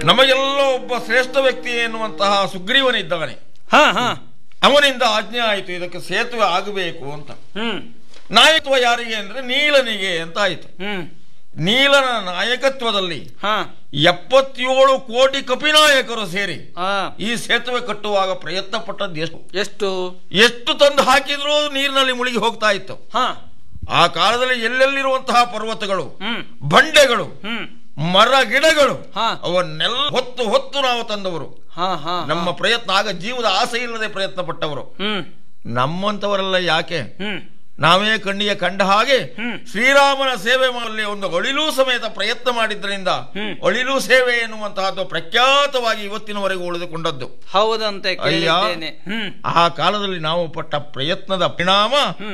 ನಮಗೆಲ್ಲ ಒಬ್ಬ ಶ್ರೇಷ್ಠ ವ್ಯಕ್ತಿ ಎನ್ನುವಂತಹ ಸುಗ್ರೀವನಿದ್ದವನೇ ಹಾ ಹಾ ಅವನಿಂದ ಆಜ್ಞೆ ಆಯಿತು ಇದಕ್ಕೆ ಸೇತುವೆ ಆಗಬೇಕು ಅಂತ ಹ್ಮ್ ನಾಯಕತ್ವ ಯಾರಿಗೆ ಅಂದ್ರೆ ನೀಲನಿಗೆ ಅಂತ ಆಯಿತು ಹ್ಮ್ ನೀಲನ ನಾಯಕತ್ವದಲ್ಲಿ ಹಾ ಎಪ್ಪತ್ತೇಳು ಕೋಟಿ ಕಪಿನಾಯಕರು ಸೇರಿ ಹಾ ಈ ಸೇತುವೆ ಕಟ್ಟುವಾಗ ಪ್ರಯತ್ನ ಪಟ್ಟದ್ದು ಎಷ್ಟು ಎಷ್ಟು ಎಷ್ಟು ತಂದು ಹಾಕಿದ್ರೂ ನೀರಿನಲ್ಲಿ ಮುಳುಗಿ ಹೋಗ್ತಾ ಇತ್ತು ಹಾ ಆ ಕಾಲದಲ್ಲಿ ಎಲ್ಲೆಲ್ಲಿರುವಂತಹ ಪರ್ವತಗಳು ಹ್ಮ್ ಬಂಡೆಗಳು ಹ್ಮ್ ಮರ ಗಿಡಗಳು ಹಾ. ಅವನ್ನೆಲ್ಲ ಹೊತ್ತು ಹೊತ್ತು ನಾವು ತಂದವರು ಹಾ ಹಾ ನಮ್ಮ ಪ್ರಯತ್ನ ಆಗ ಜೀವದ ಆಸೆ ಇಲ್ಲದೆ ಪ್ರಯತ್ನ ಪಟ್ಟವರು ಹ್ಮ್ ನಮ್ಮಂತವರೆಲ್ಲ ಯಾಕೆ ಹ್ಮ್ ನಾವೇ ಕಣ್ಣಿಗೆ ಕಂಡ ಹಾಗೆ ಹ್ಮ್. ಶ್ರೀರಾಮನ ಸೇವೆ ಮಾಡಲಿ ಒಂದು ಅಳಿಲು ಸಮೇತ ಪ್ರಯತ್ನ ಮಾಡಿದ್ರಿಂದ ಹ್ಮ್. ಅಳಿಲು ಸೇವೆ ಎನ್ನುವಂತಹದ್ದು ಪ್ರಖ್ಯಾತವಾಗಿ ಇವತ್ತಿನವರೆಗೂ ಉಳಿದುಕೊಂಡದ್ದು ಹೌದಂತೆ ಅಯ್ಯ. ಕೇಳಿದ್ದೇನೆ ಹ್ಮ್ ಆ ಕಾಲದಲ್ಲಿ ನಾವು ಪಟ್ಟ ಪ್ರಯತ್ನದ ಪರಿಣಾಮ